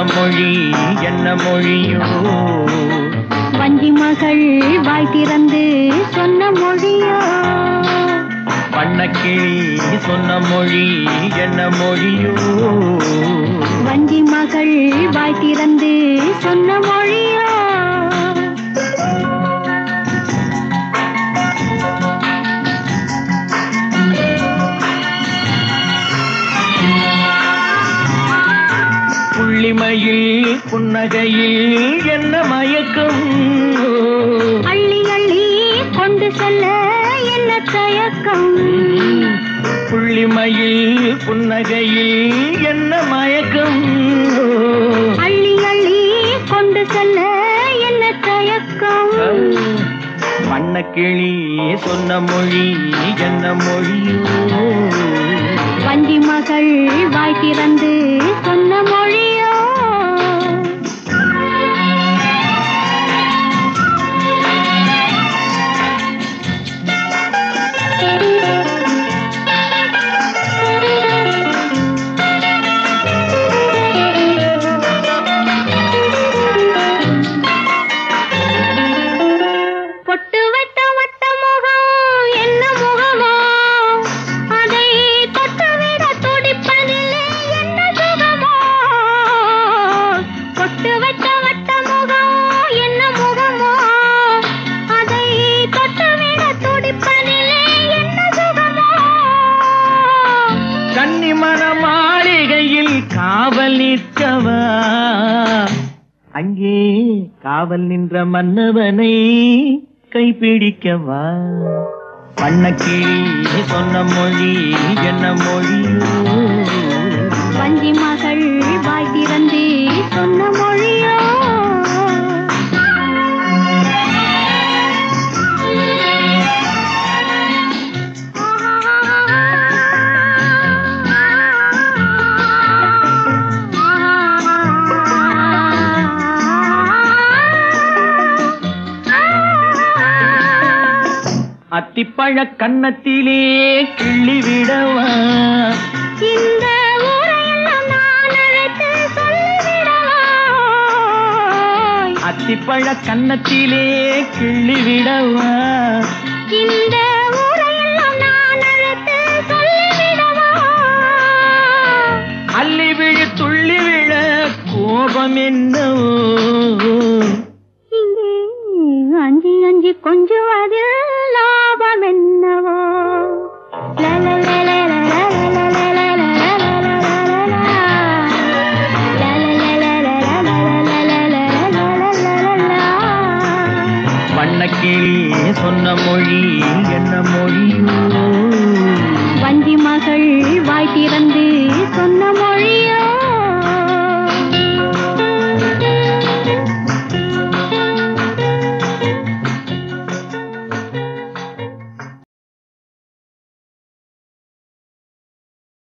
மொழி என்ன மொழியோ வஞ்சி மகள் வாய் திறந்து சொன்ன மொழியோ வண்ணக்கிளி சொன்ன மொழி என்ன மொழியோ வஞ்சி மகள் வாய் திறந்து சொன்ன மொழியோ புள்ளிமையில் புன்னகையில் என்ன மயக்கம் அள்ளி அள்ளி கொண்டு செல்ல என்ன தயக்கம் புள்ளிமையில் புன்னகையில் என்ன மயக்கம் அள்ளி அள்ளி கொண்டு செல்ல என்ன தயக்கம் வண்ணக்கிளி சொன்ன மொழி என்ன மொழியோ வஞ்சி மகள் வாய் திறந்து சொன்ன மொழியோ பொட்டு வைத்த வட்ட முகம் என்ன முகமோ அதை தொட்டுவிட துடிப்பதிலே என்ன சுகமோ பொட்டு வைத்த வட்ட முகம் என்ன முகமோ அதை தொட்டுவிட துடிப்பதிலே என்ன சுகமோ கன்னிமண மாளிகையில் காவல் நிற்கவா அங்கே காவல் நின்ற மன்னவனை கைப்பிடிக்கவா வண்ணக்கிளி சொன்ன மொழி என்ன மொழியோ வஞ்சி மகள் வாய் திறந்து சொன்ன மொழியோ அத்திப்பழ கன்னத்திலே கிள்ளி விடவா இந்த ஊரையெல்லாம் நான் அழைத்து சொல்லிவிடவா அத்திப்பழ கன்னத்திலே கிள்ளி விடவா இந்த ஊரையெல்லாம் நான் அழைத்து சொல்லிவிடவா அள்ளி விழு துள்ளி விழ கோபம் என்னவோ இங்கே அஞ்சி அஞ்சி கொஞ்சுவது லாபம் என்னவோ வண்ணக்கிளி சொன்ன மொழி என்ன மொழியோ வஞ்சி மகள் வாய் திறந்து சொன்ன மொழியோ